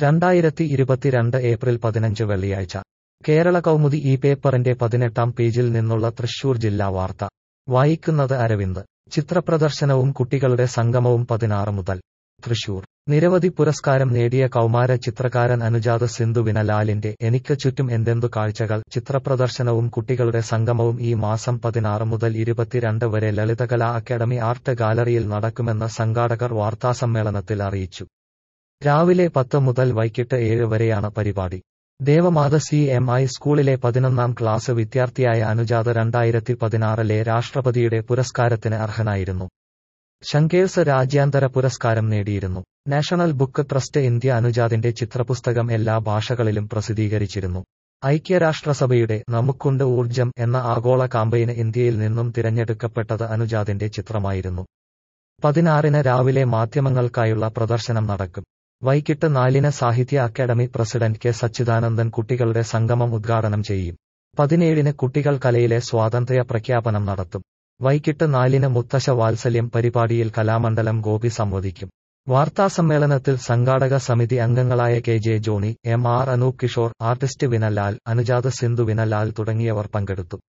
രണ്ടായിരത്തി ഇരുപത്തിരണ്ട് ഏപ്രിൽ പതിനഞ്ച് വെള്ളിയാഴ്ച കേരള കൗമുദി ഈ പേപ്പറിന്റെ പതിനെട്ടാം പേജിൽ നിന്നുള്ള തൃശൂർ ജില്ലാ വാർത്ത വായിക്കുന്നത് അരവിന്ദ് ചിത്രപ്രദർശനവും കുട്ടികളുടെ സംഗമവും പതിനാറ് മുതൽ തൃശൂർ നിരവധി പുരസ്കാരം നേടിയ കൗമാര ചിത്രകാരൻ അനുജാത സിന്ധുവിന ലാലിന്റെ എനിക്ക് ചുറ്റും എന്തെന്തു കാഴ്ചകൾ ചിത്രപ്രദർശനവും കുട്ടികളുടെ സംഗമവും ഈ മാസം പതിനാറ് മുതൽ ഇരുപത്തിരണ്ട് വരെ ലളിതകലാ അക്കാദമി ആർട്ട് ഗാലറിയിൽ നടക്കുമെന്ന് സംഘാടകർ വാർത്താസമ്മേളനത്തിൽ അറിയിച്ചു രാവിലെ പത്ത് മുതൽ വൈകിട്ട് ഏഴ് വരെയാണ് പരിപാടി ദേവമാത സി എം ഐ സ്കൂളിലെ പതിനൊന്നാം ക്ലാസ് വിദ്യാർത്ഥിയായ അനുജാത രണ്ടായിരത്തി പതിനാറിലെ രാഷ്ട്രപതിയുടെ പുരസ്കാരത്തിന് അർഹനായിരുന്നു ശങ്കേഴ്സ് രാജ്യാന്തര പുരസ്കാരം നേടിയിരുന്നു നാഷണൽ ബുക്ക് ട്രസ്റ്റ് ഇന്ത്യ അനുജാതിന്റെ ചിത്രപുസ്തകം എല്ലാ ഭാഷകളിലും പ്രസിദ്ധീകരിച്ചിരുന്നു ഐക്യരാഷ്ട്രസഭയുടെ നമുക്കുണ്ട് ഊർജം എന്ന ആഗോള കാമ്പയിന് ഇന്ത്യയിൽ നിന്നും തിരഞ്ഞെടുക്കപ്പെട്ടത് അനുജാതിന്റെ ചിത്രമായിരുന്നു പതിനാറിന് രാവിലെ മാധ്യമങ്ങൾക്കായുള്ള പ്രദർശനം നടക്കും വൈകിട്ട് നാലിന് സാഹിത്യ അക്കാദമി പ്രസിഡന്റ് കെ സച്ചിദാനന്ദൻ കുട്ടികളുടെ സംഗമം ഉദ്ഘാടനം ചെയ്യും പതിനേഴിന് കുട്ടികൾ കലയിലെ സ്വാതന്ത്ര്യ പ്രഖ്യാപനം നടത്തും വൈകിട്ട് നാലിന് മുത്തശ്ശ വാത്സല്യം പരിപാടിയിൽ കലാമണ്ഡലം ഗോപി സംവദിക്കും വാർത്താസമ്മേളനത്തിൽ സംഘാടക സമിതി അംഗങ്ങളായ K J Johnny M R Anoop Kishore artist Vinalal Anujatha Sindhu Vinalal തുടങ്ങിയവർ പങ്കെടുത്തു